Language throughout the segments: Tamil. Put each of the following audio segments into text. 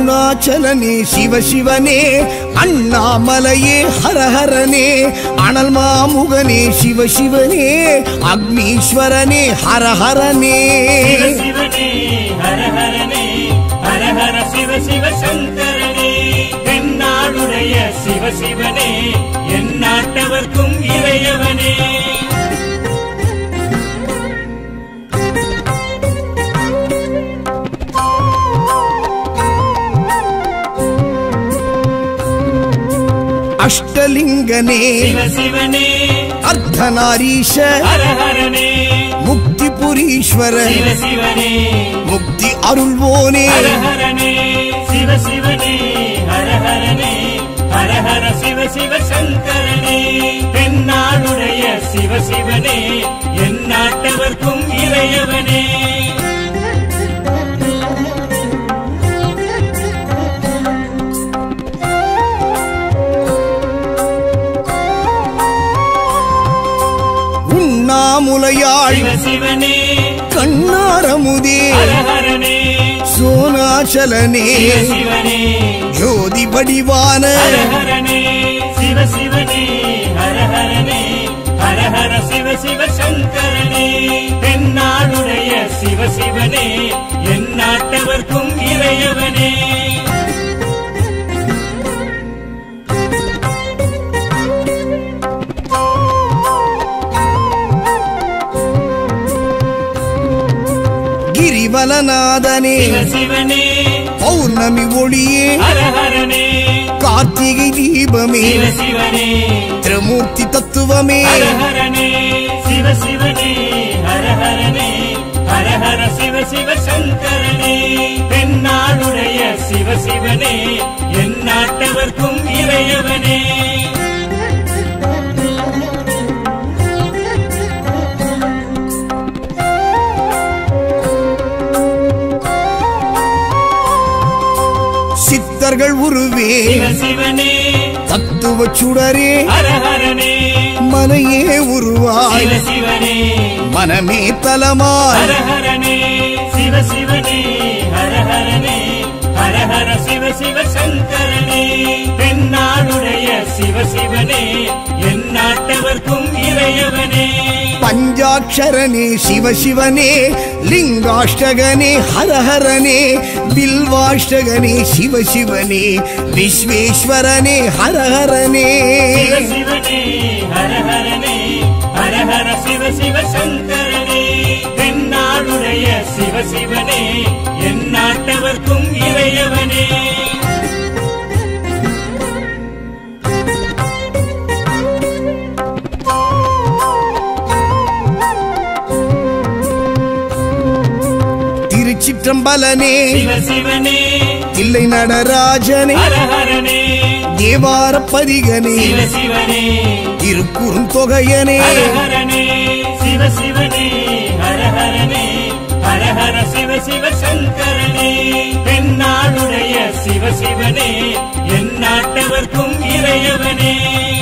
அருணாச்சலனே சிவசிவனே அண்ணாமலையே ஹரஹரனே அனல் மாமுகனே சிவசிவனே அக்னீஸ்வரனே ஹரஹரனே சிவ சிவனே ஹர ஹரனே ஹர ஹர சிவ சிவ சங்கரனே தென்னாடுடைய சிவ சிவனே என் நாட்டவர்க்கும் இறையவனே அஷ்டலிங்கனே சிவ சிவனே அர்த்தநாரீஷ ஹர ஹரனே முக்தி புரீஸ்வர சிவ சிவனே முக்தி அருள்வோனே ஹர ஹரனே சிவ சிவனே ஹர ஹரனே ஹர ஹர சிவ சிவ சங்கரனே தென்னாடுடைய சிவ சிவனே என் நாட்டவர்க்கும் இறையவனே உண்ணாமுலையாள் சிவ சிவனே கண்ணாரமுதே ஹர ஹரனே சோனாச்சலனே சிவ சிவனே ஜோதி வடிவான ஹர ஹரனே சிவ சிவனே ஹர ஹரனே ஹர ஹர சிவ சிவ சங்கரனே தென்னாடுடைய சிவ சிவனே என் நாட்டவர்க்கும் இறையவனே கிரிவலநாதனே சிவ சிவனே பௌர்ணமி ஒளியே ஹர ஹரனே கார்த்திகை தீபமே சிவ சிவனே திருமூர்த்தி தத்துவமே ஹர ஹரனே சிவ சிவனே ஹர ஹரனே ஹர ஹர சிவ சிவ சங்கரனே தென்னாடுடைய சிவ சிவனே என் நாட்டவர்க்கும் இறையவனே சித்தர்கள் உருவே சிவ சிவனே தத்துவ சுடரே ஹர ஹரனே மனையே உருவாய் சிவ சிவனே மனமே தலமாய் ஹர ஹரனே சிவ சிவனே ஹர ஹரனே ஹர ஹர சிவ சிவ சங்கரனே தென்னாடுடைய சிவ சிவனே என் நாட்டவர்க்கும் இறையவனே பஞ்சாட்சரனே சிவசிவனே லிங்காஷ்டகனே ஹரஹரனே பில்வாஷ்டகனே சிவசிவனே விஸ்வேஸ்வரனே ஹரஹரனே சிவ சிவனே ஹர ஹரனே ஹர ஹர சிவ சிவ சங்கரனே தென்னாடுடைய சிவ சிவனே என் நாட்டவர்க்கும் இறையவனே திருச்சிற்றம்பலனே சிவ சிவனே இல்லை நடராஜனே ஹர ஹரனே தேவார பதிகனே சிவ சிவனே திருக்குறுந்தொகையனே ஹர ஹரனே சிவ சிவனே ஹர ஹரனே ஹர ஹர சிவ சிவ சங்கரனே தென்னாடுடைய சிவ சிவனே என் நாட்டவர்க்கும் இறையவனே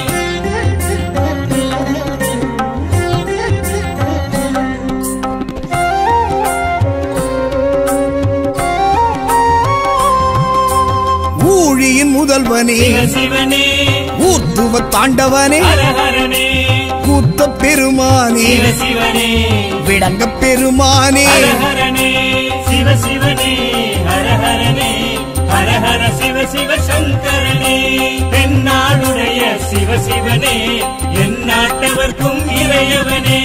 ஊழியின் முதல்வனே சிவ சிவனே ஊர்த்துவ தாண்டவனே ஹர ஹரனே கூத்த பெருமானே சிவ சிவனே விளங்க பெருமானே ஹர ஹரனே சிவ சிவனே ஹர ஹரனே ஹர ஹர சிவ சிவ சங்கரனே தென்னாடுடைய சிவ சிவனே என் நாட்டவர்க்கும் இறையவனே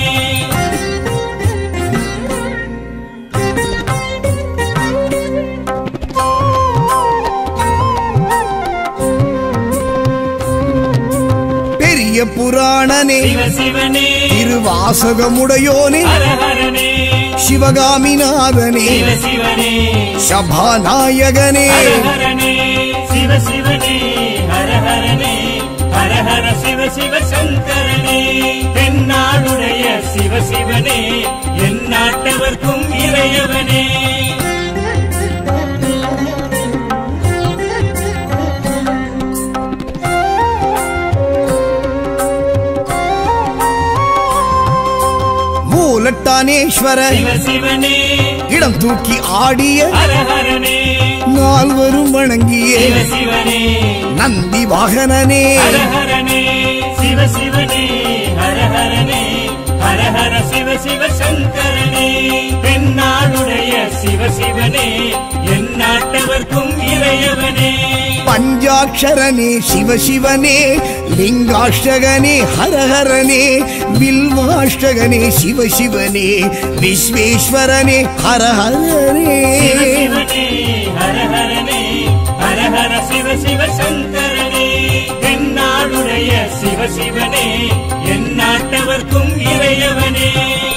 மூலட்டானேஸ்வர சிவ சிவனே இடம் தூக்கி ஆடிய ஹர ஹரனே நால்வரும் வணங்கிய சிவ சிவனே நந்தி வாகனனே ஹர ஹரனே சிவ சிவனே ஹர ஹரனே ஹர ஹர சிவ சிவ சங்கரனே பெண்ணாளுடைய சிவ சிவனே என் நாட்டவர்க்கும் இறையவனே பஞ்சாட்சரனே சிவசிவனே லிங்காஷ்டகனே ஹரஹரனே வில்வாஷ்டகனே சிவசிவனே விஸ்வேஸ்வரனே ஹரஹரனே சிவ சிவனே ஹர ஹரனே ஹர ஹர சிவ சிவ சங்கரனே பெண்ணாளுடைய சிவ சிவனே என் நாட்டவர்க்கும் இறையவனே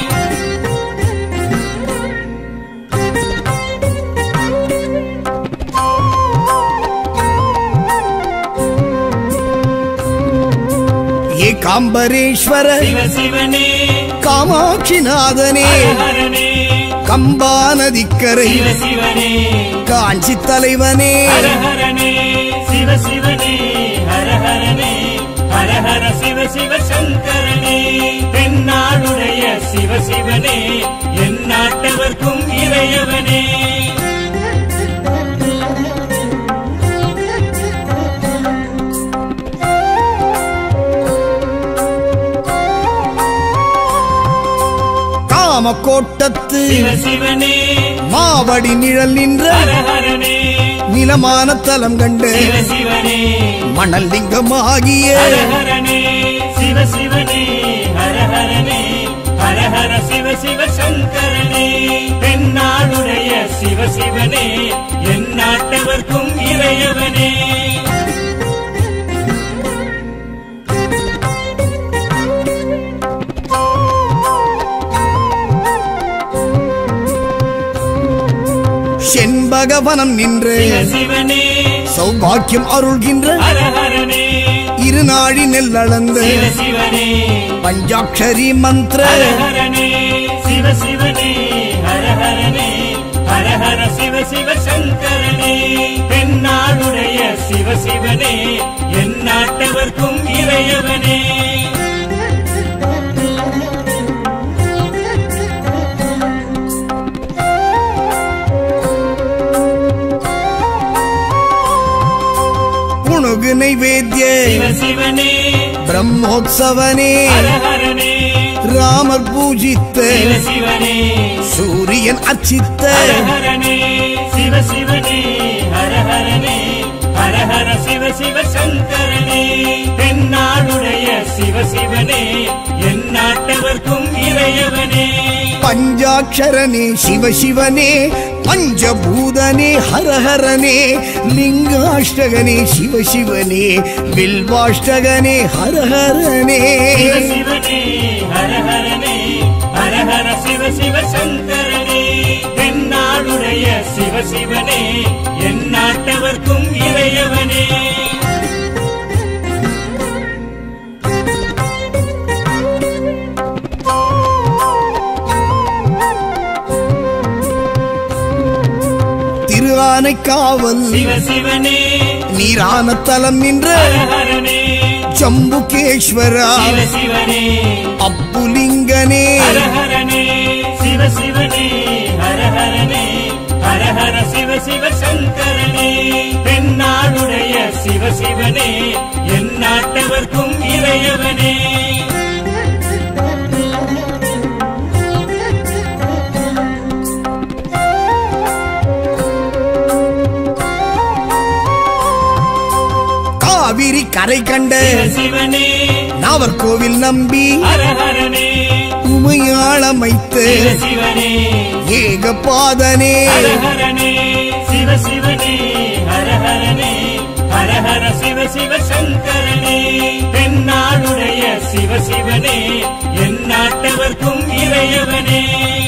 ஏகாம்பரேஸ்வர சிவ சிவனே காமாட்சிநாதனே ஹர ஹரனே கம்பா நதிக்கரை சிவ சிவனே காஞ்சி தலைவனே ஹர ஹரனே சிவ சிவனே ஹர ஹரனே ஹர ஹர சிவ சிவ சங்கரனே பெண்ணாளுடைய சிவ சிவனே என் நாட்டவர்க்கும் இறையவனே காமக்கோட்டத்து சிவ சிவனே மாவடி நிழல் நின்ற ஹர ஹரனே நிலமான தலம் கண்டு சிவ சிவனே மணல் லிங்கமாகிய ஹர ஹரனே சிவ சிவனே ஹர ஹரனே ஹர ஹர சிவ சிவ சங்கரனே பெண்ணாளுடைய சிவ சிவனே என் நாட்டவர்க்கும் இறையவனே செண்பகவனம் நின்று சிவ சிவனே சௌபாக்கியம் அருள்கின்ற ஹர ஹரனே இருநாழி நெல்லளந்து சிவ சிவனே பஞ்சாட்சரி மந்திர ஹர ஹரனே சிவ சிவனே ஹர ஹரனே ஹர ஹர சிவ சிவ சங்கரனே பெண்ணாளுடைய சிவ சிவனே என் நாட்டவர்க்கும் இறையவனே புணுகு நைவேத்திய சிவ சிவனே பிரம்மோத்சவனே ஹர ஹரனே ராமர் பூஜித்த சிவ சிவனே சூரியன் அர்ச்சித்த ஹர ஹரனே சிவ சிவனே ஹர ஹரனே ஹர ஹர சிவ சிவ சங்கரனே பெண்ணாளுடைய சிவ சிவனே என் நாட்டவர்க்கும் இறையவனே பஞ்சாட்சரனே சிவசிவனே பஞ்சபூதனே ஹரஹரனே லிங்காஷ்டகனே சிவசிவனே வில்வாஷ்டகனே ஹரஹரனே சிவ சிவனே ஹர ஹரனே ஹர ஹர சிவ சிவ சங்கரனே பெண்ணாளுடைய சிவ சிவனே என் நாட்டவர்க்கும் இறையவனே திரு ஆனைக்காவல் சிவ சிவனே நீரான தலம் நின்ற ஹர ஹரனே ஜம்புகேஸ்வரா சிவ சிவனே அப்புலிங்கனே ஹர ஹரனே சிவ சிவனே ஹர ஹரனே ஹர ஹர சிவ சிவ சங்கரனே பெண்ணாளுடைய சிவ சிவனே என் நாட்டவர்க்கும் இறையவனே காவிரி கரை கண்ட சிவ சிவனே நாவர்கோவில் நம்பி ஹர ஹரனே உமையாளமைத்த சிவ சிவனே ஏகபாதனே ஹர ஹரனே சிவ சிவனே ஹர ஹரனே ஹர ஹர சிவ சிவ சங்கரனே பெண்ணாளுடைய சிவ சிவனே என் நாட்டவர்க்கும் இறையவனே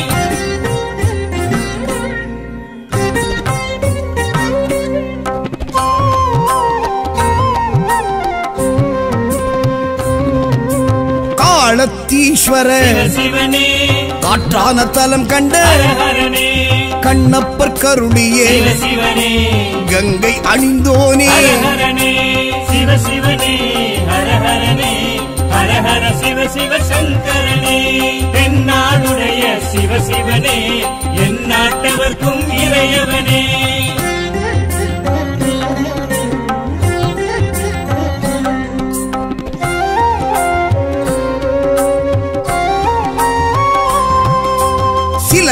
காலத்தீஸ்வர சிவ சிவனே காற்றான தலம் கண்ட ஹர ஹரனே கண்ணப்பர் கருளியே சிவ சிவனே கங்கை அணிந்தோனே ஹர ஹரனே சிவ சிவனே ஹர ஹரனே ஹர ஹர சிவ சிவ சங்கரனே பெண்ணாளுடைய சிவ சிவனே என் நாட்டவர்க்கும் இறையவனே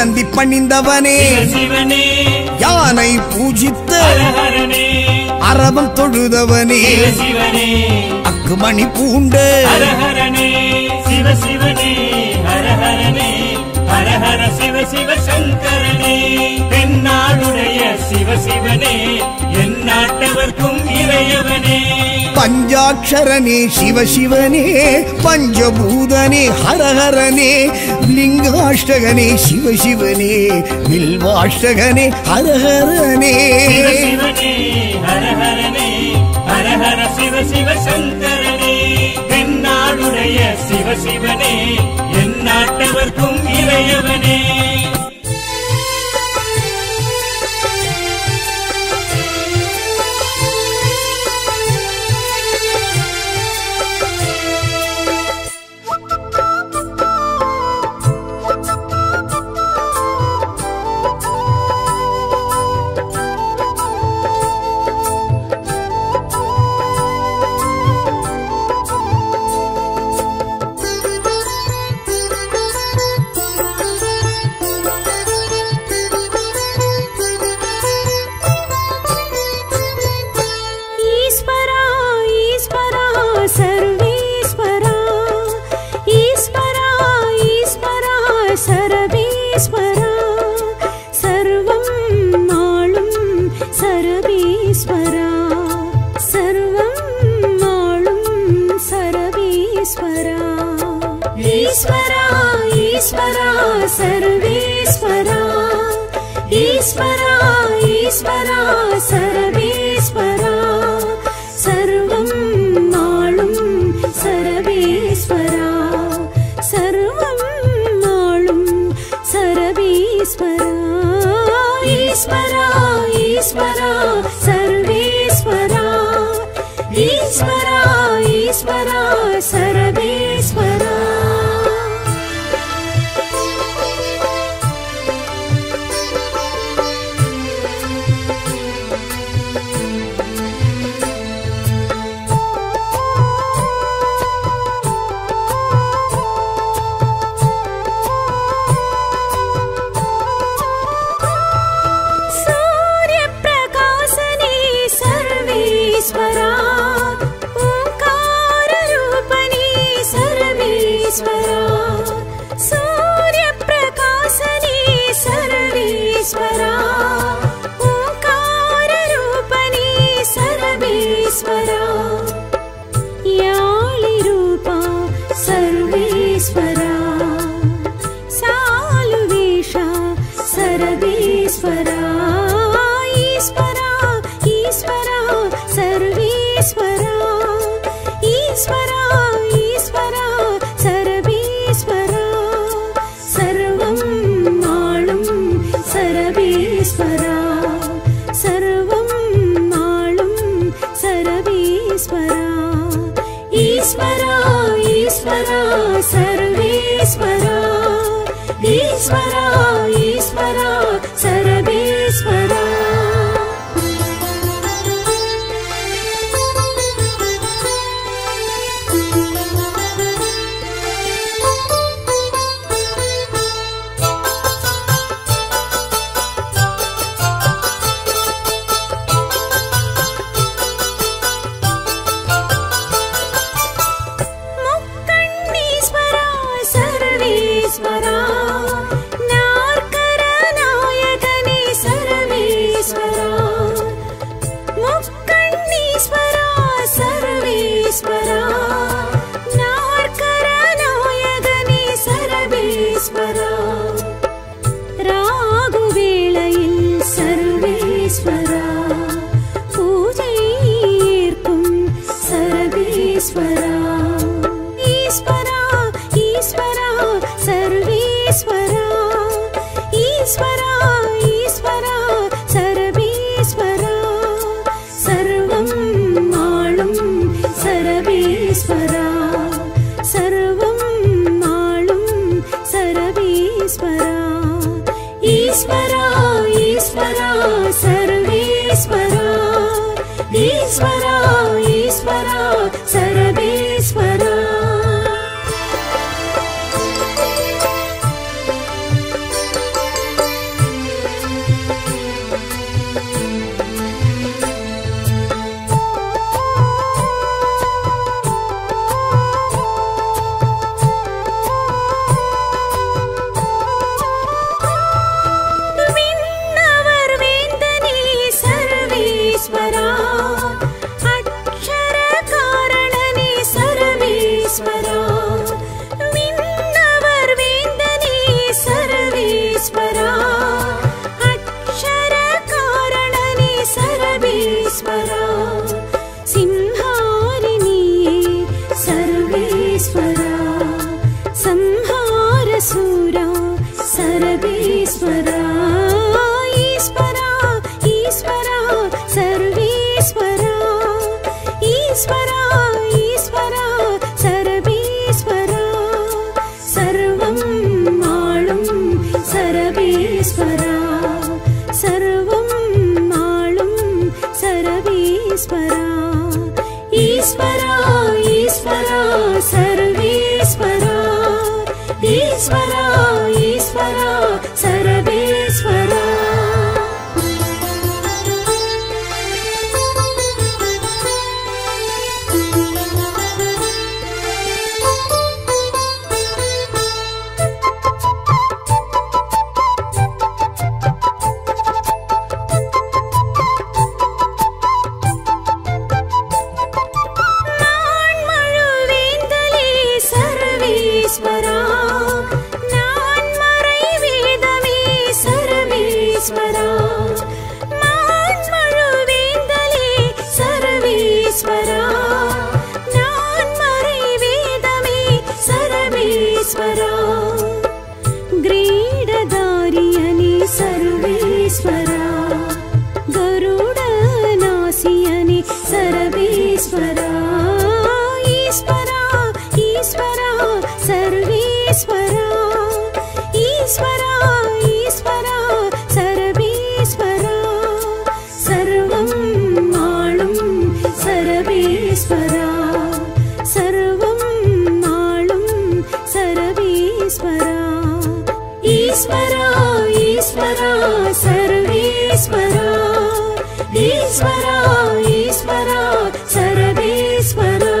நந்தி பணிந்தவனே சிவ சிவனே யானை பூஜித்த ஹரஹரனே அரவம் தொழுதவனே சிவ சிவனே அக்குமணி பூண்ட ஹரஹரனே சிவ சிவனே ஹரஹரனே ஹரஹர சிவ சிவ சங்கரனே தென்னாடுடைய சிவ சிவனே என் நாட்டவர்க்கும் இறையவனே பஞ்சாட்சரனே சிவசிவனே பஞ்சபூதனே ஹரஹரனே லிங்காஷ்டகனே சிவசிவனே வில்வாஷ்டகனே ஹரஹரனே சிவ சிவனே ஹரஹரனே ஹரஹர சிவ சிவ சங்கரனே தென்னாடுடைய சிவ சிவனே என் நாட்டவர்க்கும் இறையவனே ஈஸ்வரா ஈஸ்வரா சர்வேஸ்வரா ஈஸ்வரா ஈஸ்வரா சரவேஸ்வரா சர்வம் நாளும் சரவேஸ்வரா சர்வம் நாளும் சரவேஸ்வரா ஈஸ்வரா ஈஸ்வரா சர்வேஸ்வரா ஈஸ்வரா ஈஸ்வரா சரவேஸ்வரா சர்வம் நாளும் சரவேஸ்வரா சர்வம் நாளும் சரவேஸ்வரா ஈஸ்வரா ஈஸ்வரா சர்வேஸ்வரா ஈஸ்வரா ஈஸ்வரா சரவேஸ்வரா सूर्यप्रकाशने सर्वेश्वरा ओङ्काररूपणे सर्वेश्वरा सूर्यप्रकाशने सर्वेश्वरा ओङ्काररूपणे सर्वेश्वरा याळिरूपा सर्वेश्वरा सालुवेश सर्वेश्वरा ईश्वरा ईश्वरा सर्वेश्वरा ईश्वरा ईश्वरा सर्वेश्वरा सर्वं नाळुं सर्वेश्वरा सर्वं नाळुं सर्वेश्वरा ईश्वरा ईश्वरा सर्वेश्वरा ईश्वरा ईश्वरा सर्वेश्वरा मुक्कण्णीश्वरा सर्वेश्वरा नार्करनायकने सर्वेश्वरा मुक्कण्णीश्वरा सर्वेश्वरा नार्करनायकने सर्वेश्वरा ராகுவேளையில் சர்வேஸ்வரா பூஜை ஏற்கும் சர்வேஸ்வரா ஈஸ்வரா ஈஸ்வரா சர்வேஸ்வரா ஈஸ்வரா ஈஸ்வரா சர்வேஸ்வரா சர்வம் நாளும் சரவேஸ்வரா சர்வம் நாளும் சரவேஸ்வரா ஈஸ்வரா ஈஸ்வரா சர்வேஸ்வரா ஈஸ்வரா ஈஸ்வரா சரவே ஈஸ்வரா ஈஸ்வரா சரபீஸ்வரா சர்வம் ஆளும் சரபீஸ்வரா சர்வம் ஆளும் சரபீஸ்வரா ஈஸ்வரா ஈஸ்வரா சர்வேஸ்வரா ஈஸ்வரா ஈஸ்வரா சரபேஸ்வரா நான் மழுவேந்தலே சர்வேஸ்வரா நான் மறை வேதமே சர்வேஸ்வரா நான் மழுவேந்தலே சர்வேஸ்வரா நான் மறை வேதமே சர்வேஸ்வரா கிரீடதாரியனே சர்வேஸ்வரா गरुडनाशियनि सर्वेश्वरा ईश्वरा ईश्वरा सर्वेश्वरा ईश्वरा ईश्वरा सर्वेश्वरा सर्वं माळुं सर्वेश्वरा सर्वं माळुं सर्वेश्वरा ईश्वरा ईश्वरा सर्वेश्वरा ईश्वरा ईश्वरा सर्वेश्वरा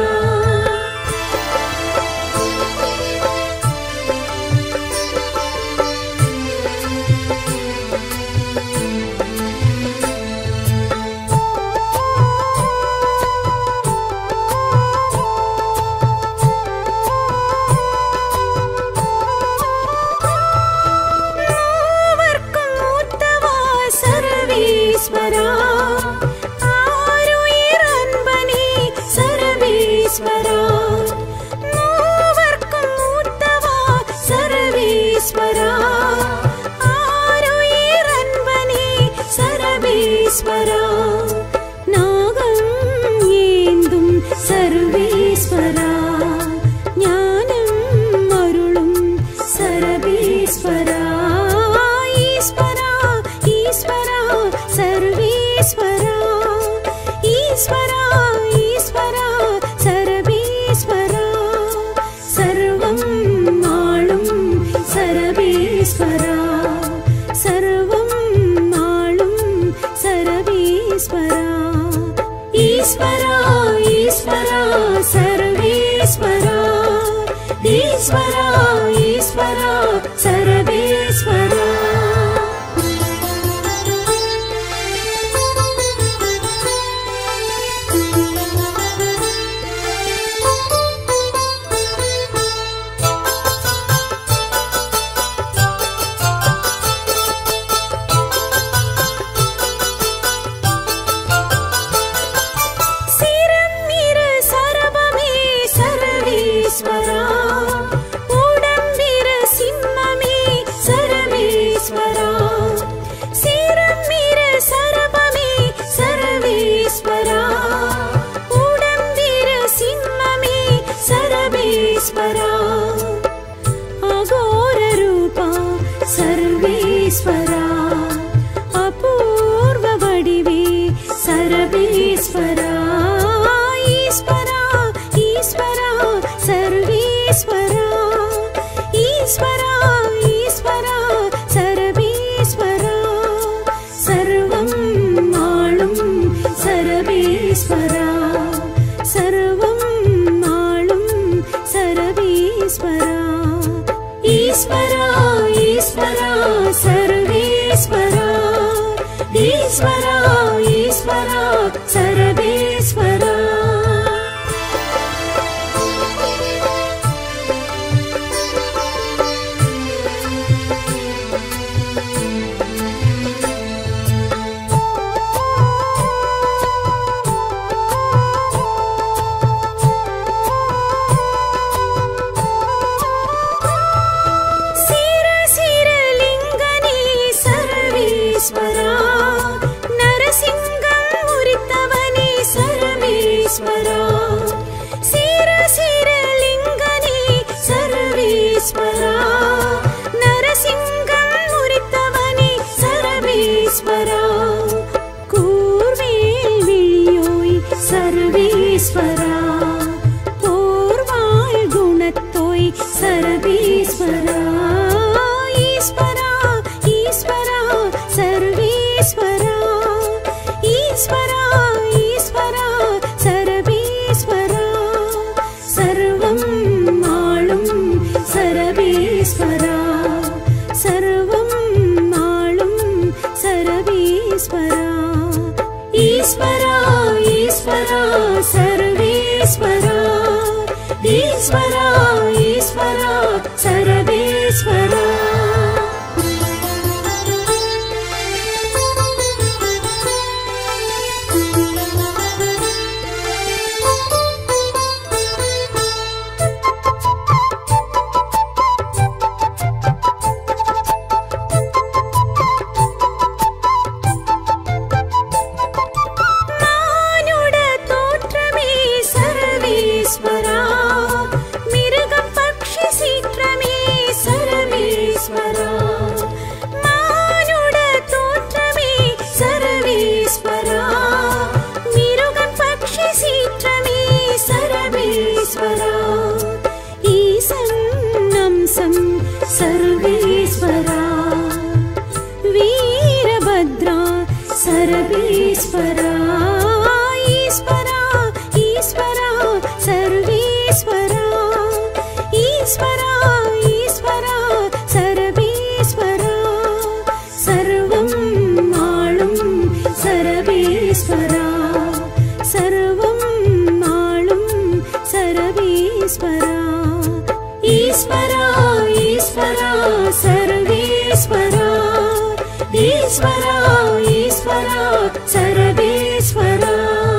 மூவர்க்கும் மூத்தவா சர்வேஸ்வரா ஆருயிர் அன்பனே சர்வேஸ்வரா மூவர்க்கும் மூத்தவா சர்வேஸ்வரா ஆருயிர் அன்பனே சர்வேஸ்வரா நாகம் ஏந்தும் சர்வேஸ்வரா ஞானம் அருளும் சரபீஸ்வரா ஈஸ்வரா ஈஸ்வரா சர்வேஸ்வரா ஈஸ்வரா ஈஸ்வரா சரபீஸ்வரா சர்வம் ஆளும் சரபீஸ்வரா சர்வம் ஆளும் சரபீஸ்வரா ஈஸ்வரா ஈஸ்வரா சர்வேஸ்வரா ஈஸ்வரா ஈஸ்வரா சரவேஸ்வரா சிரம் இரு சரபமே சர்வேஸ்வரா உடம்பிரு சிம்மமே சர்வேஸ்வரா சிரம் இரு சரபமே சர்வேஸ்வரா உடம்பிரு சிம்மமே சர்வேஸ்வரா அகோர ரூபா சர்வேஸ்வரா அபூர்வ வடிவே சர்வேஸ்வரா ஈஸ்வரா ஈஸ்வரா சர்வேஸ்வரா ஈஸ்வரா ஈஸ்வரா சர்வேஸ்வரா சர்வம் ஆளும் சர்வேஸ்வரா சர்வம் ஆளும் சர்வேஸ்வரா ஈஸ்வரா ஈஸ்வரா சர்வேஸ்வரா ஈஸ்வரா ஈஸ்வரா சர்வேஸ்வரா சிர சிர லிங்கனே சர்வேஸ்வரா ஈஸ்வரா ஈஸ்வரா ஈஸ்வரா சரவேஸ்வரா மானுட தோற்றமே சர்வேஸ்வரா மிருகம் பக்ஷி சீற்றமே சர்வேஸ்வரா மானுட தோற்றமே சர்வேஸ்வரா மிருகம் பக்ஷி சீற்றமே சர்வேஸ்வரா ஈசன் அம்சம் சர்வேஸ்வரா வீரபத்ரா சர்வேஸ்வரா ஈஸ்வரா ஈஸ்வரா சர்வேஸ்வரா ஈஸ்வரா ஈஸ்வரா சர்வேஸ்வரா சர்வம் ஆளும் சர்வேஸ்வரா சர்வம் ஆளும் சர்வேஸ்வரா ஈஸ்வரா ஈஸ்வரா சர்வேஸ்வரா ஈஸ்வரா ஈஸ்வரா சர்வேஸ்வரா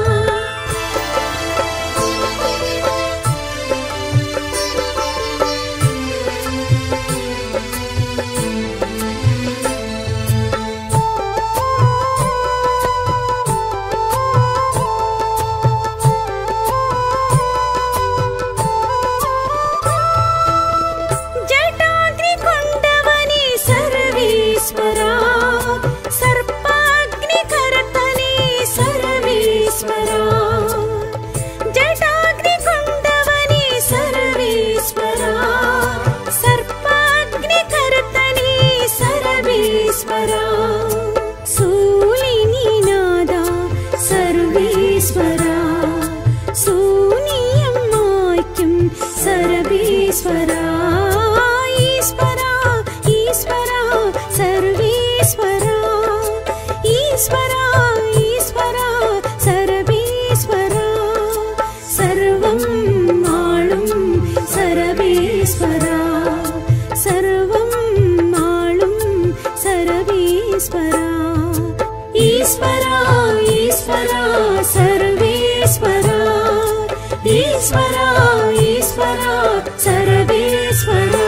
ஜட்டாத்ரி கொண்டவனே சர்வேஸ்வரா சர்ப்பாக்னி கரத்தனே சர்வேஸ்வரா ஜட்டாக்னி கொண்டவனே சர்வேஸ்வரா சர்ப்பாக்னி கரத்தனே சர்வேஸ்வரா சூலினி நாதா சர்வேஸ்வரா சூனியம் மாய்க்கும் சர்வேஸ்வரா ஈஸ்வரா ஈஸ்வரா சர்வேஸ்வரா ஈஸ்வரா ஈஸ்வரா சர்வேஸ்வரா சர்வம் ஆளும் சர்வேஸ்வரா சர்வம் ஆளும் சர்வேஸ்வரா ஈஸ்வரா ஈஸ்வரா சர்வேஸ்வரா ஈஸ்வரா ஈஸ்வரா சர்வேஸ்வரா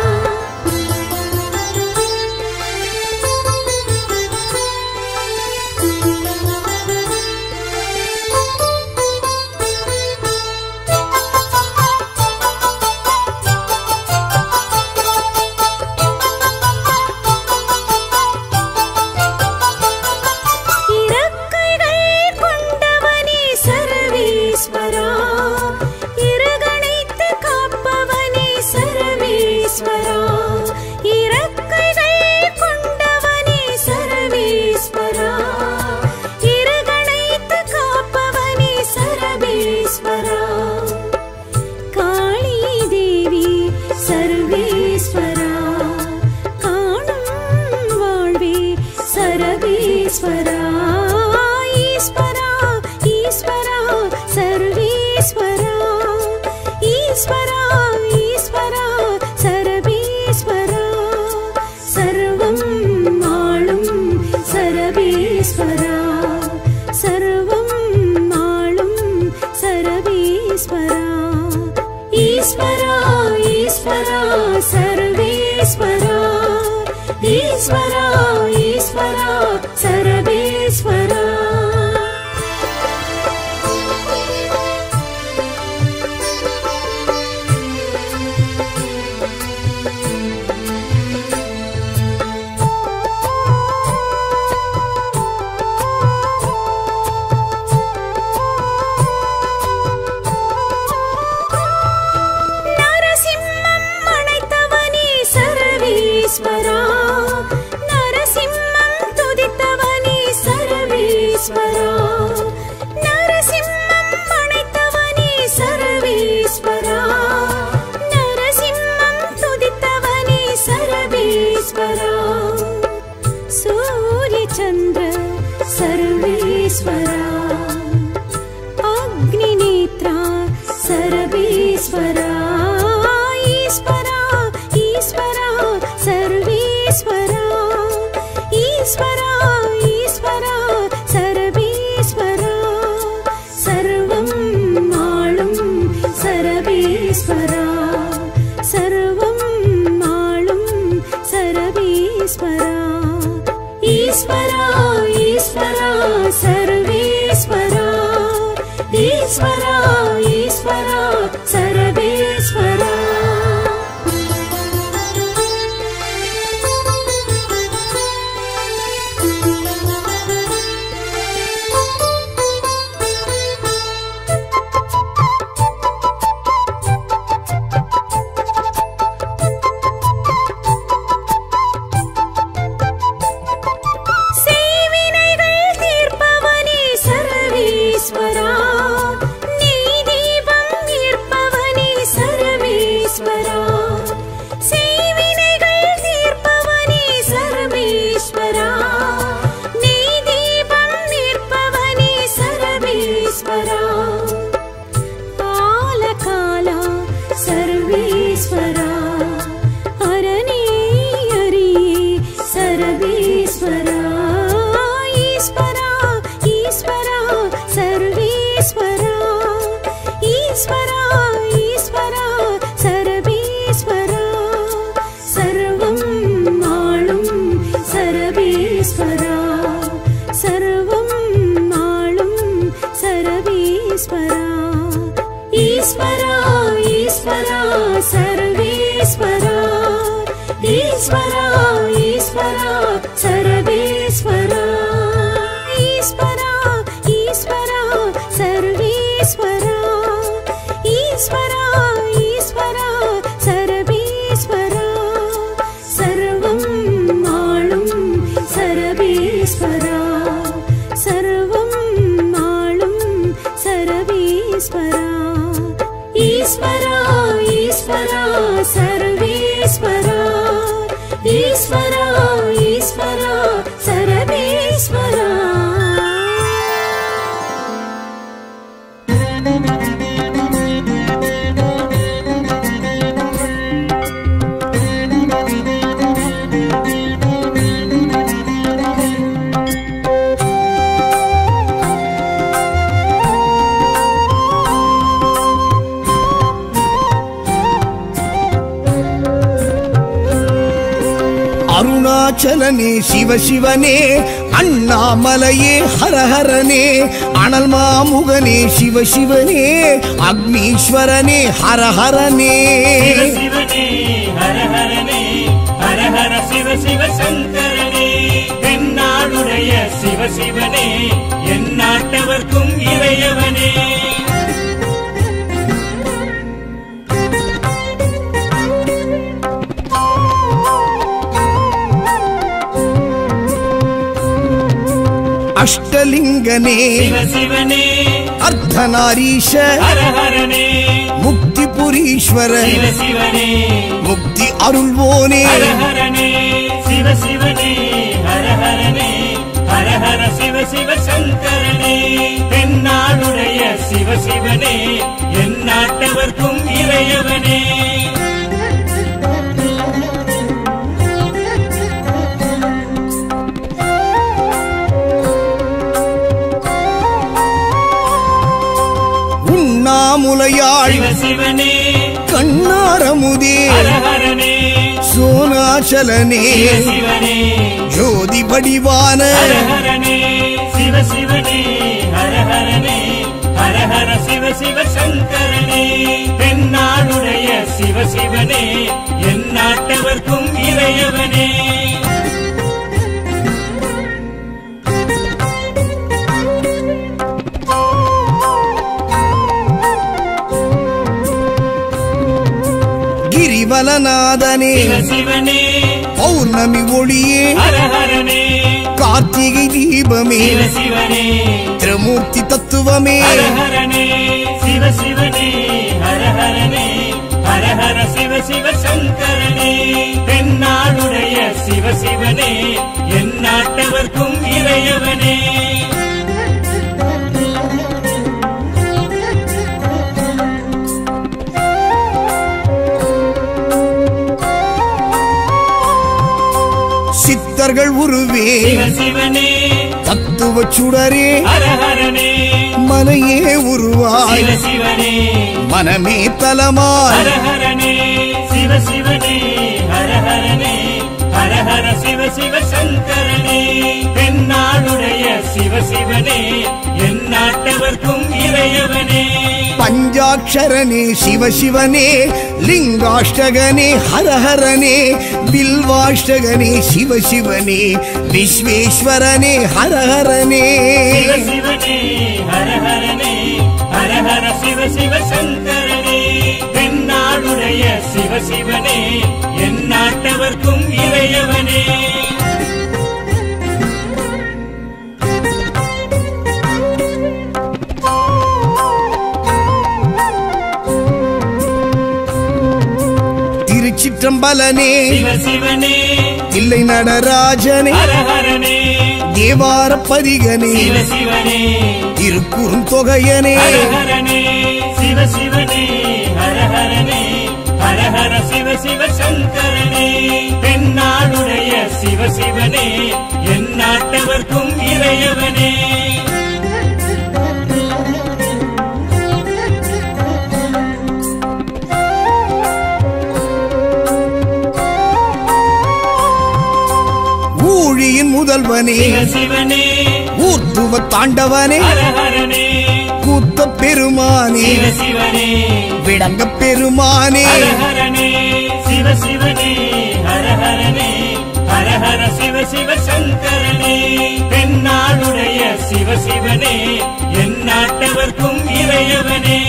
இறக்கைகள் கொண்டவனே சர்வேஸ்வரா இருகணைத்து காப்பவனே சர்வேஸ்வரா இறக்கைகள் கொண்டவனே சர்வேஸ்வரா இருகணைத்து காப்பவனே சர்வேஸ்வரா காளி தேவி சர்வேஸ்வரா காணும் வாழ்வே சர்வேஸ்வரா ஈஸ்வரா ஈஸ்வரா சர்வேஸ்வரா ஈஸ்வரா ஈஸ்வரா சர்வேஸ்வரா சர்வம் ஆளும் சர்வேஸ்வரா சர்வம் ஆளும் சர்வேஸ்வரா ஈஸ்வரா ஈஸ்வரா சர்வேஸ்வரா ஈஸ்வரா ஈஸ்வரா சர்வேஸ்வரா நரசிம்மம் அணைத்தவனே சர்வேஸ்வரா நரசிம்மம் துதித்தவனே சர்வேஸ்வரா நரசிம்மம் அணைத்தவனே சர்வேஸ்வரா நரசிம்மம் துதித்தவனே சர்வேஸ்வரா சூரிய சந்திர சர்வேஸ்வரா அக்னிநேத்ரா சர்வேஸ்வரா சர்வம் ஆளும் சரவேஸ்வரா ஈஸ்வரா ஈஸ்வரா சர்வேஸ்வரா ஈஸ்வரா ஈஸ்வரா சரவேஸ்வரா செய்வினைகள் தீர்ப்பவனே சர்வேஸ்வரா நெய் தீபம் ஈர்ப்பவனே சர்வேஸ்வரா செய்வினைகள் தீர்ப்பவனே சர்வேஸ்வரா நெய் தீபம் ஈர்ப்பவனே சர்வேஸ்வரா காலகாலா சர்வேஸ்வரா அரணே அரியே சர்வேஸ்வரா ஈஸ்வரா ஈஸ்வரா சர்வேஸ்வரா ஈஸ்வரா ஈஸ்வரா சர்வேஸ்வரா சர்வம் ஆளும் சர்வேஸ்வரா சர்வம் ஆளும் சர்வேஸ்வரா ஈஸ்வரா ஈஸ்வரா சர்வேஸ்வரா ஈஸ்வரா ஈஸ்வரா சர்வேஸ்வரா ஈஸ்வரா ஈஸ்வரா சர்வேஸ்வரா ஈஸ்வரா ஈஸ்வரா சர்வேஸ்வரா சர்வம் ஆளும் சர்வேஸ்வரா சர்வம் ஆளும் சர்வேஸ்வரா ஈஸ்வரா ஈஸ்வரா சர்வேஸ்வரா ஈஸ்வரா ஈஸ்வரா சர்வேஸ்வரா அருணாச்சலனே சிவசிவனே அண்ணாமலையே ஹரஹரனே அனல் மாமுகனே சிவசிவனே அக்னீஸ்வரனே ஹரஹரனே சிவ சிவனே ஹர ஹரனே ஹர ஹர சிவ சிவ சங்கரனே தென்னாடுடைய சிவ சிவனே என் நாட்டவர்க்கும் இறையவனே அஷ்டலிங்கனே சிவ சிவனே அர்த்தநாரீஷ ஹர ஹரனே முக்தி புரீஸ்வர சிவ சிவனே முக்தி அருள்வோனே ஹர ஹரனே சிவ சிவனே ஹர ஹரனே ஹர ஹர சிவ சிவ சங்கரனே தென்னாடுடைய சிவ சிவனே என் நாட்டவர்க்கும் இறையவனே உண்ணாமுலையாள் சிவ சிவனே கண்ணாரமுதே ஹர ஹரனே சோனாச்சலனே சிவ சிவனே ஜோதி வடிவான ஹர ஹரனே சிவ சிவனே ஹர ஹரனே ஹர ஹர சிவ சிவ சங்கரனே தென்னாடுடைய சிவ சிவனே என் நாட்டவர்க்கும் இறையவனே கிரிவலநாதனே சிவ சிவனே பௌர்ணமி ஒளியே ஹர ஹரனே கார்த்திகை தீபமே சிவ சிவனே திருமூர்த்தி தத்துவமே ஹர ஹரனே சிவ சிவனே ஹர ஹரனே ஹர ஹர சிவ சிவ சங்கரனே தென்னாடுடைய சிவ சிவனே என் நாட்டவர்க்கும் இறையவனே சித்தர்கள் உருவே சிவ சிவனே தத்துவ சுடரே ஹர ஹரனே மலையே உருவாய் சிவ சிவனே மனமே தலமாய் ஹர ஹரனே சிவ சிவனே ஹர ஹரனே ஹர ஹர சிவ சிவ சங்கரனே தென்னாடுடைய சிவ சிவனே என் நாட்டவர்க்கும் இறையவனே பஞ்சாட்சரனே சிவசிவனே லிங்காஷ்டகனே ஹரஹரனே பில்வாஷ்டகனே சிவசிவனே விஸ்வேஸ்வரனே ஹரஹரனே சிவ சிவனே ஹர ஹரனே ஹர ஹர சிவ சிவ சங்கரனே தென்னாடுடைய சிவ சிவனே என் நாட்டவர்க்கும் இறையவனே திருச்சிற்றம்பலனே சிவ சிவனே இல்லை நடராஜனே ஹர ஹரனே தேவார பதிகனே சிவ சிவனே திருக்குறுந்தொகையனே ஹர ஹரனே சிவ சிவனே ஹர ஹரனே ஹர ஹர சிவ சிவ சங்கரனே தென்னாடுடைய சிவ சிவனே என் நாட்டவர்க்கும் இறையவனே ஊழியின் முதல்வனே சிவ சிவனே ஊர்த்துவ தாண்டவனே ஹர ஹரனே கூத்த பெருமானே சிவ சிவனே விடங்க பெருமானே ஹர ஹரனே சிவ சிவனே ஹர ஹரனே ஹர ஹர சிவ சிவ சங்கரனே தென்னாடுடைய சிவ சிவனே என் நாட்டவர்க்கும் இறையவனே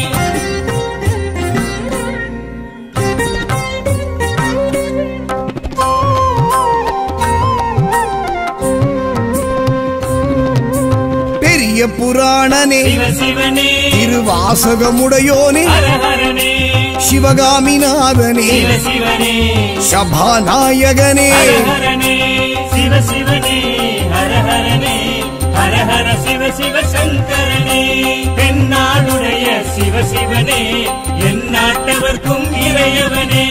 பெரிய புராணனே சிவ சிவனே திருவாசகமுடையோனே ஹர ஹரனே சிவகாமிநாதனே சிவ சிவனே சபாநாயகனே ஹர ஹரனே சிவ சிவனே ஹர ஹரனே ஹர ஹர சிவ சிவ சங்கரனே தென்னாடுடைய சிவ சிவனே என் நாட்டவர்க்கும் இறையவனே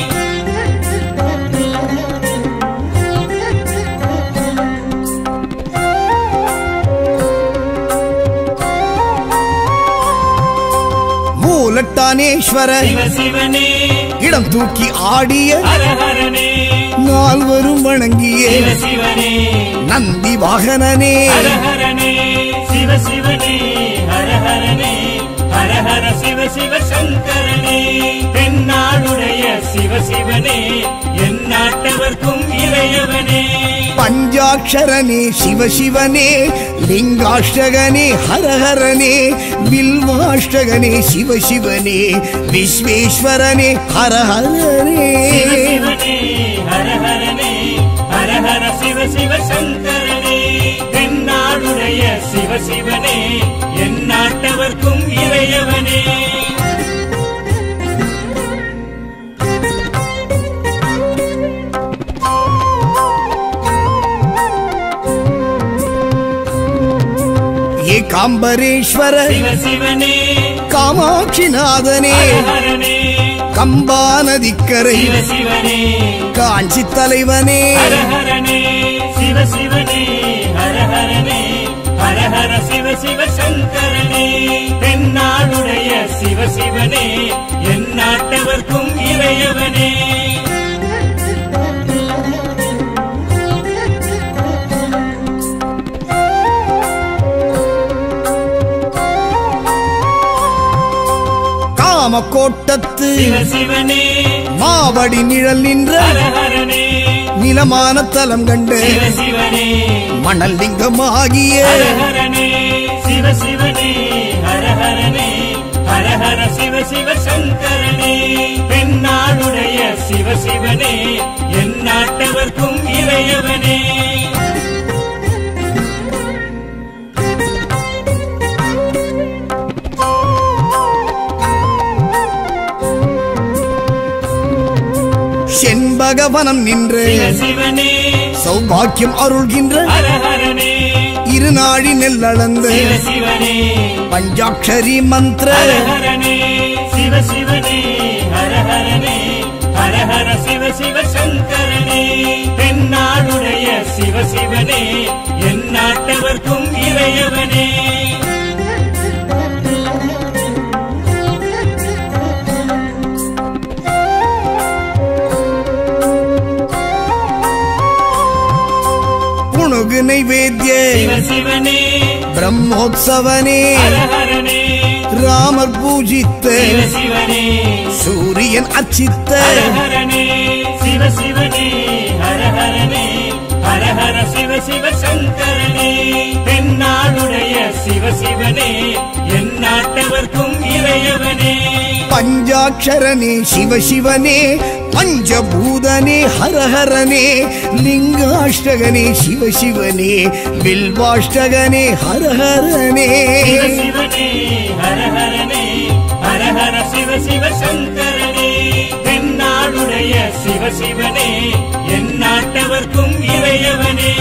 மூலட்டானேஸ்வர சிவ சிவனே இடம் தூக்கி ஆடிய ஹர ஹரனே நால்வரும் வணங்கிய சிவ சிவனே நந்தி வாகனனே ஹர ஹரனே சிவ சிவனே ஹர ஹரனே ஹர ஹர சிவ சிவ சங்கரனே தென்னாடுடைய சிவ சிவனே என் நாட்டவர்க்கும் இறையவனே பஞ்சாட்சரனே சிவசிவனே லிங்காஷ்டகனே ஹரஹரனே பில்வாஷ்டகனே சிவசிவனே விஸ்வேஸ்வரனே ஹரஹரனே சிவ சிவனே ஹர ஹரனே ஹர ஹர சிவ சிவ சங்கரனே தென்னாடுடைய சிவ சிவனே என் நாட்டவர்க்கும் இறையவனே ஏகாம்பரேஸ்வர சிவ சிவனே காமாட்சிநாதனே ஹர ஹரனே கம்பா நதிக்கரை சிவ சிவனே காஞ்சி தலைவனே ஹர ஹரனே சிவ சிவனே ஹர ஹரனே ஹர ஹர சிவ சிவ சங்கரனே தென்னாடுடைய சிவ சிவனே என் நாட்டவர்க்கும் இறையவனே காமக்கோட்டத்து சிவ சிவனே மாவடி நிழல் நின்ற ஹர ஹரனே நிலமான தலம் கண்டு சிவ சிவனே மணல் லிங்கமாகிய ஹர ஹரனே சிவ சிவனே ஹர ஹரனே ஹர ஹர சிவ சிவ சங்கரனே தென்னாடுடைய சிவ சிவனே என் நாட்டவர்க்கும் இறையவனே செண்பகவனம் நின்று சிவ சிவனே சௌபாக்கியம் அருள்கின்ற ஹர ஹரனே இருநாழி நெல்லளந்து சிவ சிவனே பஞ்சாட்சரி மந்திர ஹர ஹரனே சிவ சிவனே ஹர ஹரனே ஹர ஹர சிவ சிவ சங்கரனே தென்னாடுடைய சிவ சிவனே என் நாட்டவர்க்கும் இறையவனே நைவேத்ய சிவ சிவனே பிரம்மோத்சவனே ஹர ஹரனே ராமர் பூஜித்த சிவ சிவனே சூரியன் அச்சித்த ஹர ஹரனே சிவ சிவனே ஹர ஹரனே ஹர ஹர சிவ சிவ சங்கரனே தென்னாடுடைய சிவ சிவனே என் நாட்டவர்க்கும் இறையவனே பஞ்சாட்சரனே சிவசிவனே பஞ்சபூதனே ஹரஹரனே லிங்காஷ்டகனே சிவசிவனே வில்வாஷ்டகனே ஹரஹரனே சிவ சிவனே ஹர ஹரனே ஹர ஹர சிவ சிவ சங்கரனே தென்னாடுடைய சிவ சிவனே என் நாட்டவர்க்கும் இறையவனே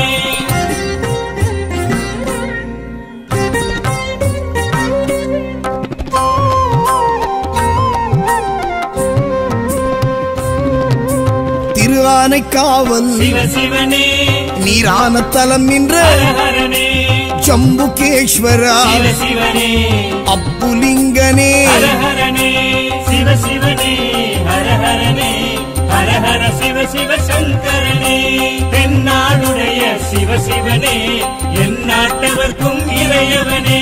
திரு ஆனைக்காவல் சிவ சிவனே நீரான தலம் நின்ற ஹர ஹரனே ஜம்புகேஸ்வரா சிவ சிவனே அப்புலிங்கனே ஹர ஹரனே சிவ சிவனே ஹர ஹரனே ஹர ஹர சிவ சிவ சங்கரனே தென்னாடுடைய சிவ சிவனே என் நாட்டவர்க்கும் இறையவனே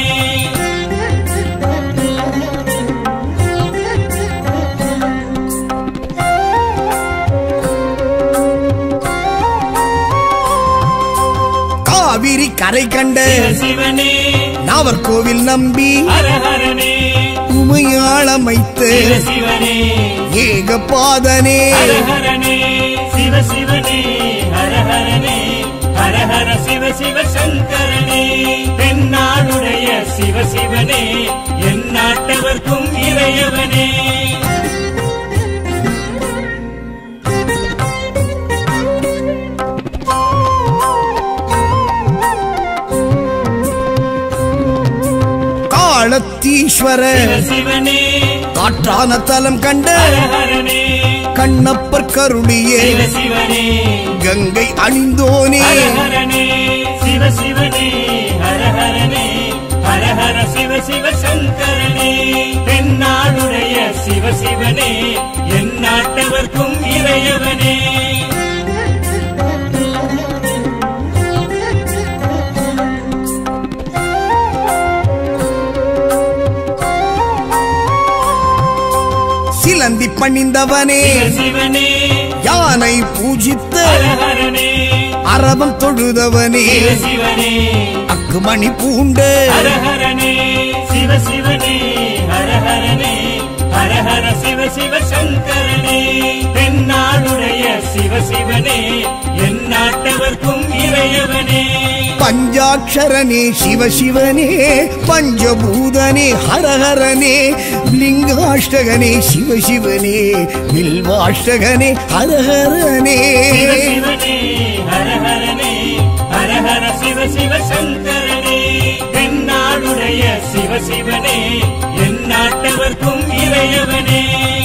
காவிரி கரை கண்ட சிவ சிவனே நாவர்கோவில் நம்பி ஹர ஹரனே உமையாளமைத்த சிவ சிவனே ஏகபாதனே ஹர ஹரனே சிவ சிவனே ஹர ஹரனே ஹர ஹர சிவ சிவ சங்கரனே தென்னாடுடைய சிவ சிவனே என் நாட்டவர்க்கும் இறையவனே காலத்தீஸ்வர சிவ சிவனே காற்றான தலம் கண்ட ஹர ஹரனே கண்ணப்பர் கருளிய சிவ சிவனே கங்கை அணிந்தோனே ஹர ஹரனே சிவ சிவனே ஹர ஹரனே ஹர ஹர சிவ சிவ சங்கரனே தென்னாடுடைய சிவ சிவனே என் நாட்டவர்க்கும் இறையவனே சிலந்தி பணிந்தவனே சிவ சிவனே யானை பூஜித்த ஹர ஹரனே அரபம் தொழுதவனே சிவ சிவனே அக்குமணி பூண்ட ஹர ஹரனே சிவ சிவனே ஹர ஹரனே ஹர ஹர சிவ சிவ சங்கரனே தென்னாடுடைய சிவ சிவனே என் நாட்டவர்க்கும் இறையவனே பஞ்சாட்சரனே சிவசிவனே பஞ்சபூதனே ஹரஹரனே லிங்காஷ்டகனே சிவசிவனே வில்வாஷ்டகனே ஹரஹரனே சிவ சிவனே ஹர ஹரனே ஹர ஹர சிவ சிவ சங்கரனே தென்னாடுடைய சிவ சிவனே என் நாட்டவர்க்கும் இறையவனே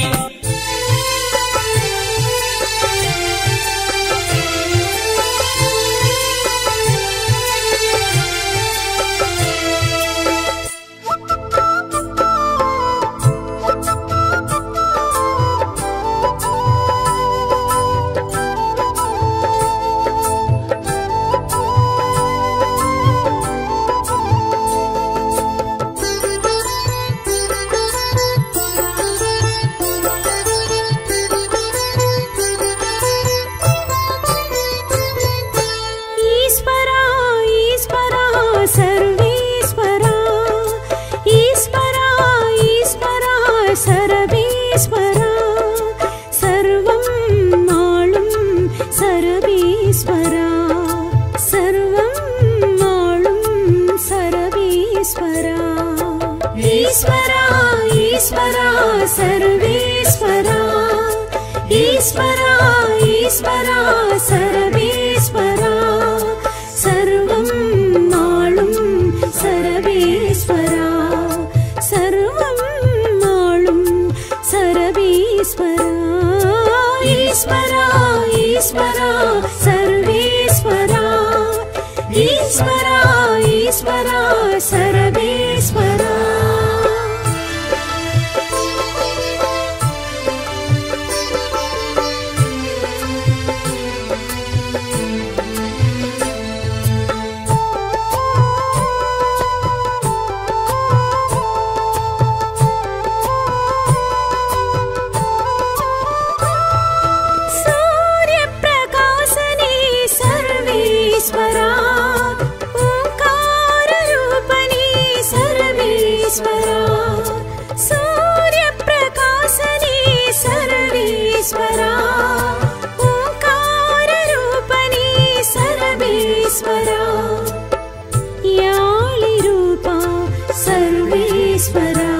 ஈஸ்வரா ஈஸ்வரா சர்வேஸ்வரா ஈஸ்வரா ஈஸ்வரா சரவேஸ்வரா சர்வம் நாளும் சரவேஸ்வரா சர்வம் நாளும் சரவேஸ்வரா ஈஸ்வரா ஈஸ்வரா சர்வேஸ்வரா ஈஸ்வரா ஈஸ்வரா சரவேஸ்வரா சர்வம் நாளும் சரவேஸ்வரா சர்வம் நாளும் சரவேஸ்வரா ஈஸ்வரா ஈஸ்வரா சர்வேஸ்வரா ஈஸ்வரா ஈஸ்வரா சரவேஸ்வரா सर्वेश्वरा ओङ्काररूपणे सर्वेश्वरा याळिरूपा सर्वेश्वरा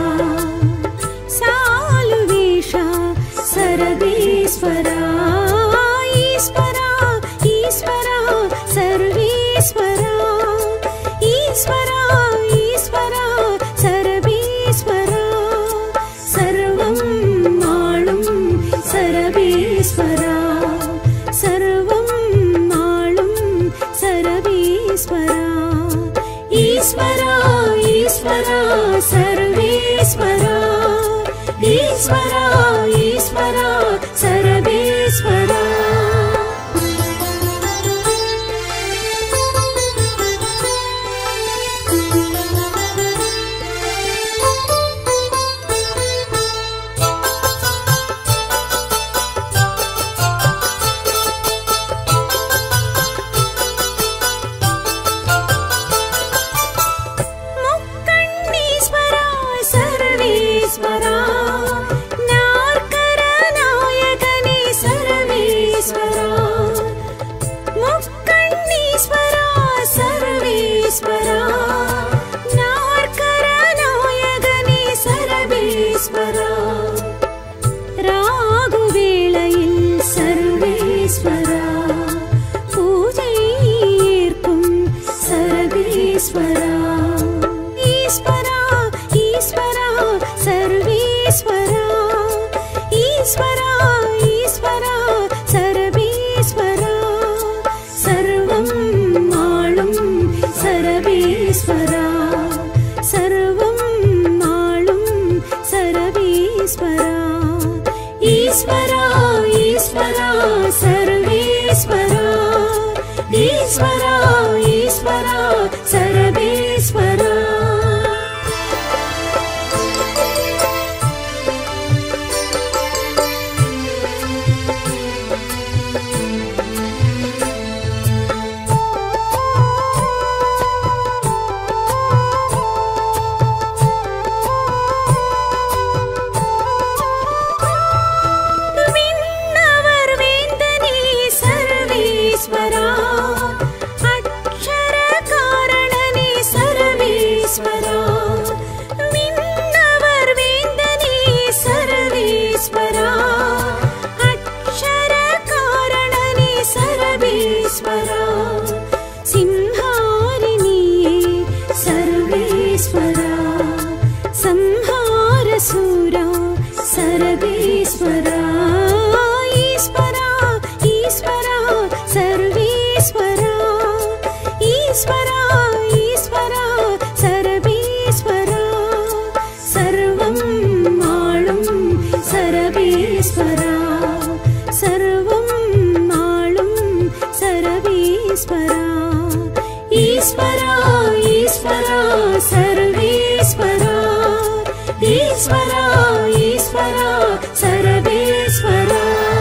सालुवेषा सर्वेश्वरा ईश्वरा ईश्वरा सर्वेश्वरा ईश्वरा ईश्वरा सर्वेश्वरा सर्वं माळुं सर्वेश्वरा सर्वं माळुं सर्वेश्वरा ईश्वरा ईश्वरा सर्वेश्वरा ईश्वरा ईश्वरा सर्वेश्वरा मुक्कण्णीश्वरा सर्वेश्वरा नार्करनायकने सर्वेश्वरा मुक्कण्णीश्वरा सर्वेश्वरा नार्करनायकने सर्वेश्वरा ராகுவேளையில் சர்வேஸ்வரா பூஜை ஏற்கும் சர்வேஸ்வரா ஈஸ்வரா ஈஸ்வரா சர்வேஸ்வரா ஈஸ்வரா ஈஸ்வரா சர்வேஸ்வரா சர்வம் மாளும் சர்வேஸ்வரா சர்வம் மாளும் சர்வேஸ்வரா ஈஸ்வரா ஈஸ்வரா சர்வேஸ்வரா ஈஸ்வரா ஈஸ்வரா சர்வேஸ்வரா விண்ணவர் வேந்தனே சர்வேஸ்வரா அக்ஷர காரணனே சர்வேஸ்வரா விண்ணவர் வேந்தனே சர்வேஸ்வரா அக்ஷர காரணனே சர்வேஸ்வரா சிம்ஹாரிணியே சர்வேஸ்வரா संहारसूरा सर्वेश्वरा ईश्वरा ईश्वरा सर्वेश्वरा ईश्वरा ईश्वरा सर्वेश्वरा सर्वं माळुं सर्वेश्वरा सर्वं माळुं सर्वेश्वरा ईश्वरा ईश्वरा सर्वेश्वरा ईश्वरा ईश्वरा सर्वेश्वरा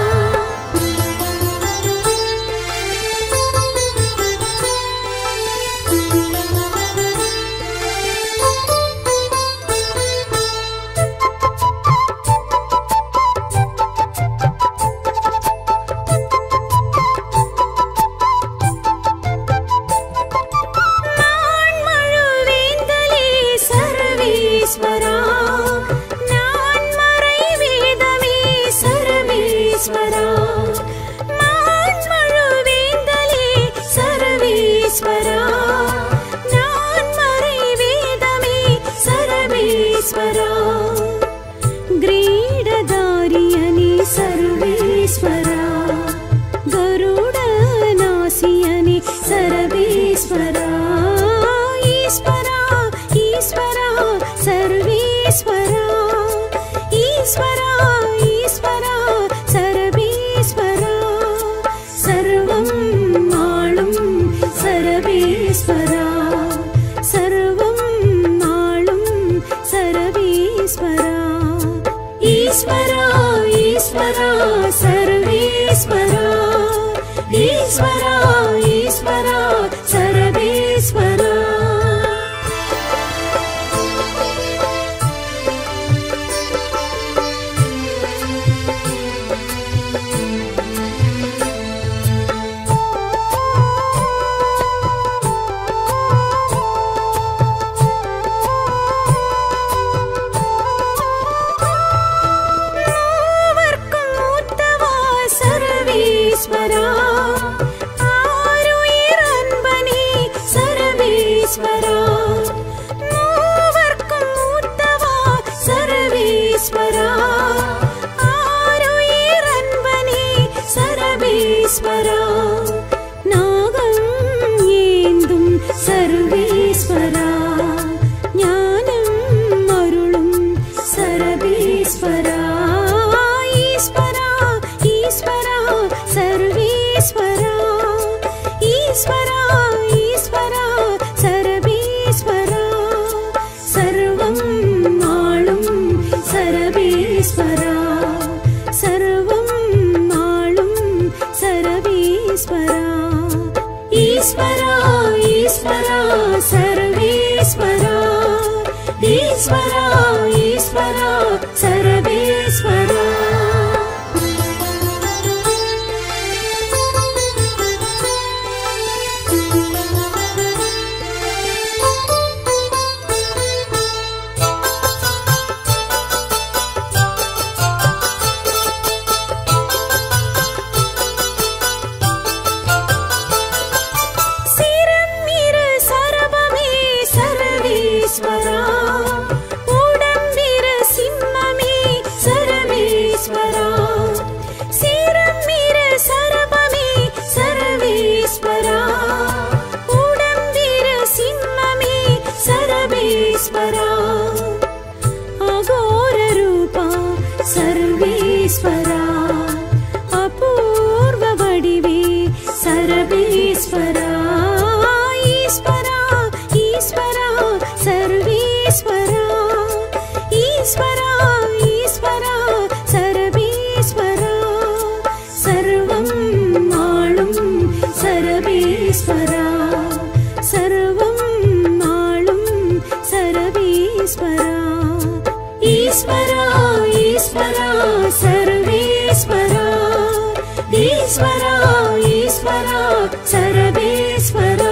நான்மழுவேந்தலே சர்வேஸ்வரா நான்மறை வேதமே சர்வேஸ்வரா நான்மழுவேந்தலே சர்வேஸ்வரா நான்மறை வேதமே சர்வேஸ்வரா ग्रीडदारियनि सर्वेश्वरा गरुडनाशियनि सर्वेश्वरा ईश्वरा ईश्वरा सर्वेश्वरा ईश्वरा ईश्वरा सर्वेश्वरा सर्वं माळुं सर्वेश्वरा सर्वं माळुं सर्वेश्वरा ईश्वरा ईश्वरा सर्वेश्वरा ईश्वरा ईश्वरा सर्वेश्वरा சர்வேஸ்வரா ஆருயிர் அன்பனே சர்வேஸ்வரா மூவர்க்கும் மூத்தவா சர்வேஸ்வரா ஆருயிர் அன்பனே சர்வேஸ்வரா நாகம் ஏந்தும் சர்வேஸ்வரா ஞானம் அருளும் சரவேஸ்வரா ஈஸ்வரா ஈஸ்வரா சர்வேஸ்வரா ஈஸ்வரா ஈஸ்வரா சரவேஸ்வரா சர்வம் ஆளும் சரவேஸ்வரா சர்வம் ஆளும் சரவேஸ்வரா ஈஸ்வரா ஈஸ்வரா சர்வேஸ்வரா ஈஸ்வரா ஈஸ்வரா சரவேஸ்வரா சிரம் இரு சரபமே சரவேஸ்வரா உடம்பிரு சிம்மமே சரவேஸ்வரா சிரம் இரு சரபமே சரவேஸ்வரா உடம்பிரு சிம்மமே சரவேஸ்வரா அகோர ரூபா சர்வேஸ்வரா அபூர்வ வடிவே சரவேஸ்வரா ஈஸ்வரா ஈஸ்வரா சர்வேஸ்வரா ஈஸ்வரா ஈஸ்வரா சரவேஸ்வரா சர்வம் ஆளும் சரவேஸ்வரா சர்வம் ஆளும் சரவேஸ்வரா ஈஸ்வரா ஈஸ்வரா சர்வேஸ்வரா ஈஸ்வரா ஈஸ்வரா சரவேஸ்வரா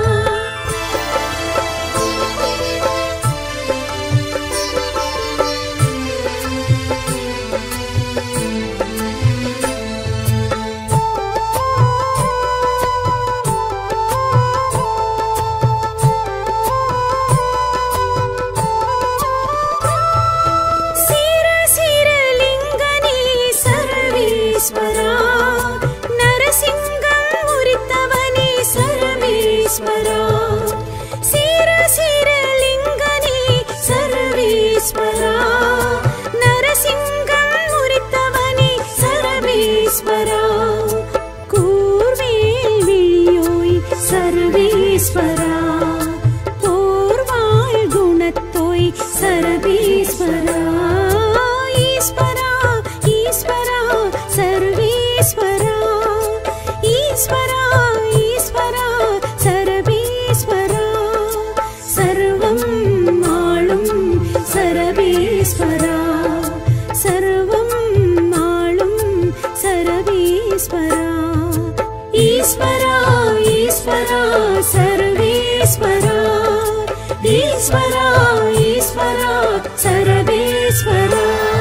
சிர சிர லிங்கனே சர்வேஸ்வரா நரசிங்கம் உரித்தவனே சர்வேஸ்வரா சிர சிர லிங்கனே சர்வேஸ்வரா நரசிங்கம் உரித்தவனே சர்வேஸ்வரா கூர்வேல் விழியோய் சர்வேஸ்வரா போர்வாள் குணத்தோய் சரவேஸ்வரா ஈஸ்வரா ஈஸ்வரா சர்வேஸ்வரா ஈஸ்வரா ஈஸ்வரா சரவேஸ்வரா சர்வம் ஆளும் சரவேஸ்வரா சர்வம் ஆளும் சரவேஸ்வரா ஈஸ்வரா ஈஸ்வரா சர்வேஸ்வரா ஈஸ்வரா ஈஸ்வரா சரவேஸ்வரா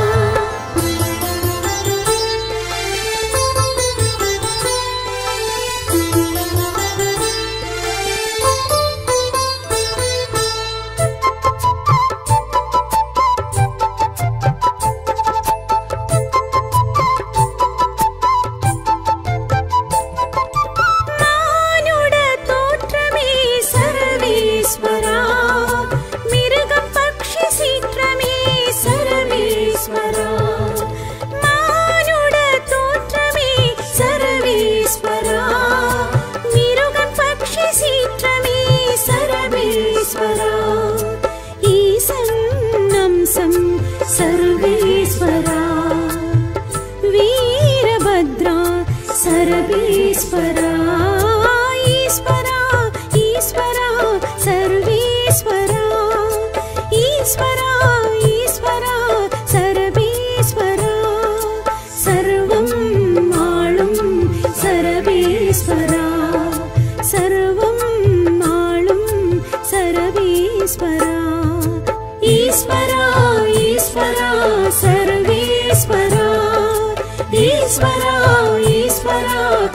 மானுட தோற்றமே சர்வேஸ்வரா மிருகம் பக்ஷி சீற்றமே சர்வேஸ்வரா மானுட தோற்றமே சர்வேஸ்வரா மிருகம் பக்ஷி சீற்றமே சர்வேஸ்வரா ஈசன் அம்சம் சர்வேஸ்வரா வீரபத்ரா சர்வேஸ்வரா ஈஸ்வரா ஈஸ்வரா சர்வேஸ்வரா ஈஸ்வரா ஈஸ்வரா சர்வேஸ்வரா சர்வம் ஆளும் சரவேஸ்வரா சர்வம் ஆளும் சரவேஸ்வரா ஈஸ்வரா ஈஸ்வரா சர்வேஸ்வரா ஈஸ்வரா ஈஸ்வரா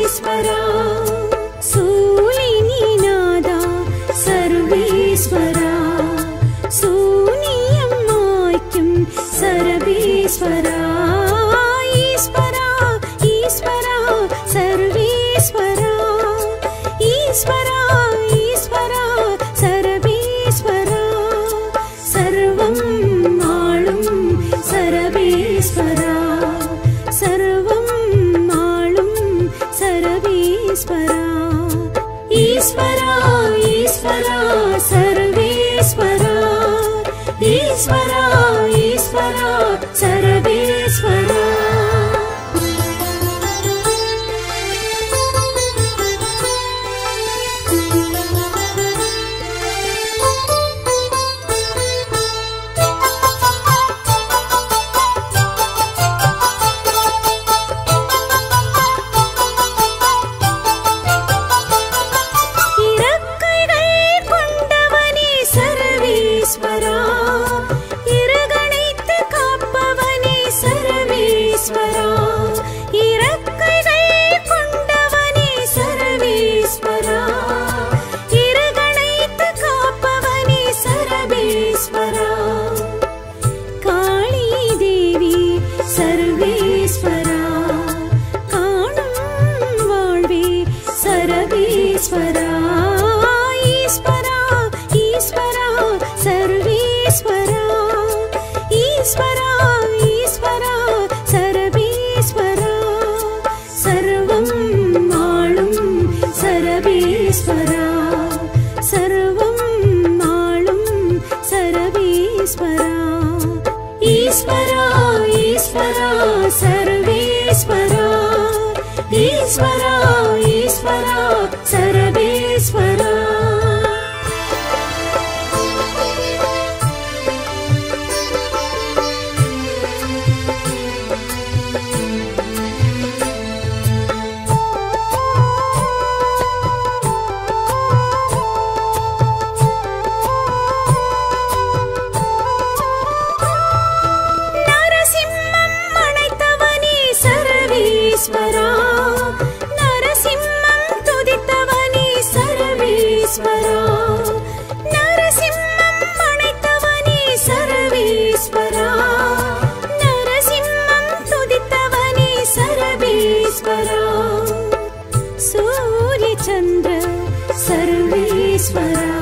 सर्वेश्वरा सूलिनीनादा सर्वेश्वरा शून्यं माय्क्यं सर्वेश्वरा ईश्वरा ईश्वरा सर्वेश्वरा ईश्वरा ईश्वरा सर्वेश्वरा सर्वं माळुं सर्वेश्वरा सर्वं माळुं सर्वेश्वरा ईश्वरा ईश्वरा सर्वेश्वरा ईश्वरा ईश्वरा सर्वेश्वरा இறக்கைகள் கொண்டவனே சர்வேஸ்வரா இருகணைத்து காப்பவனே சர்வேஸ்வரா இறக்கைகள் கொண்டவனே சர்வேஸ்வரா இருகணைத்து காப்பவனே சர்வேஸ்வரா காளி தேவி சர்வேஸ்வரா காணும் வாழ்வே சர்வேஸ்வரா ஈஸ்வரா ஈஸ்வரா சர்வேஸ்வரா ஈஸ்வரா ஈஸ்வரா சர்வேஸ்வரா சர்வம் ஆளும் சர்வேஸ்வரா சர்வம் ஆளும் சர்வேஸ்வரா ஈஸ்வரா ஈஸ்வரா சர்வேஸ்வரா ஈஸ்வரா ஈஸ்வரா சர்வேஸ்வரா நரசிம்மம் அணைத்தவனே சர்வேஸ்வரா நரசிம்மம் துதித்தவனே சர்வேஸ்வரா நரசிம்மம் அணைத்தவனே சர்வேஸ்வரா நரசிம்மம் துதித்தவனே சர்வேஸ்வரா सूर्यचन्द्र सर्वेश्वरा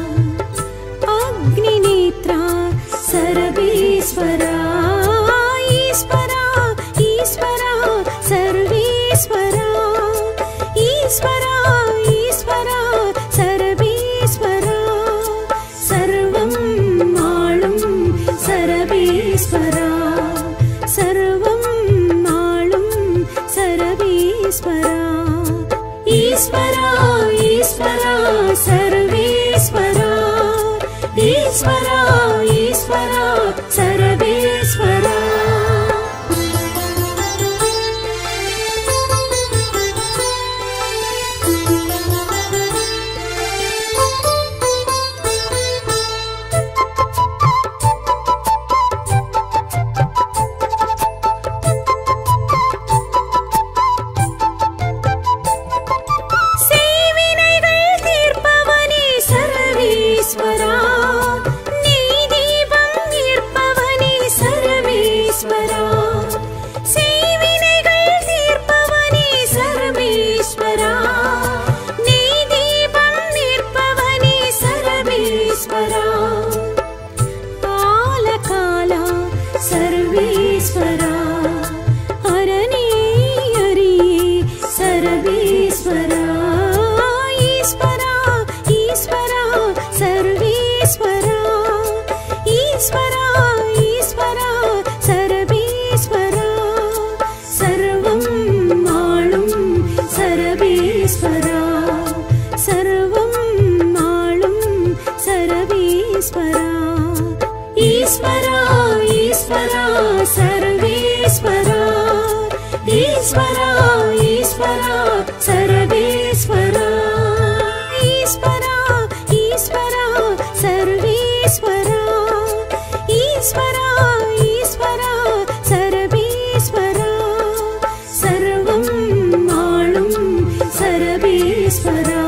अग्निनेत्रा सर्वेश्वरा ईश्वरा ईश्वरा सर्वेश्वरा ईश्वरा ईश्वरा सर्वेश्वरा सर्वं माळुं सर्वेश्वरा सर्वं माळुं सर्वेश्वरा ईश्वरा ईश्वरा सर्वेश्वरा ईश्वरा ईश्वरा सर्वेश्वरा செய்வினைகள் தீர்ப்பவனே சர்வேஸ்வரா நெய் தீபம் ஈர்ப்பவனே சர்வேஸ்வரா செய்வினைகள் தீர்ப்பவனே சர்வேஸ்வரா நெய் தீபம் ஈர்ப்பவனே சர்வேஸ்வரா காலகாலா சர்வேஸ்வரா அரணே அரியே சர்வேஸ்வரா ஈஸ்வரா ஈஸ்வரா சர்வேஸ்வரா ஈஸ்வரா ஈஸ்வரா சர்வேஸ்வரா சர்வம் ஆளும் சர்வேஸ்வரா சர்வம் ஆளும் சர்வேஸ்வரா ஈஸ்வரா ஈஸ்வரா சர்வேஸ்வரா ஈஸ்வரா ஈஸ்வரா சர்வேஸ்வரா ஈஸ்வரா ஈஸ்வரா சர்வேஸ்வரா ஈஸ்வரா ஈஸ்வரா சர்வேஸ்வரா சர்வம் ஆளும் சர்வேஸ்வரா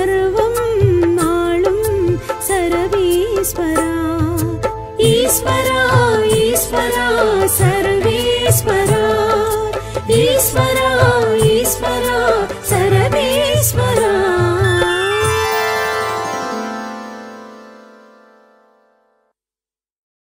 சர்வம் ஆளும் சரவேஸ்வரா ஈஸ்வரா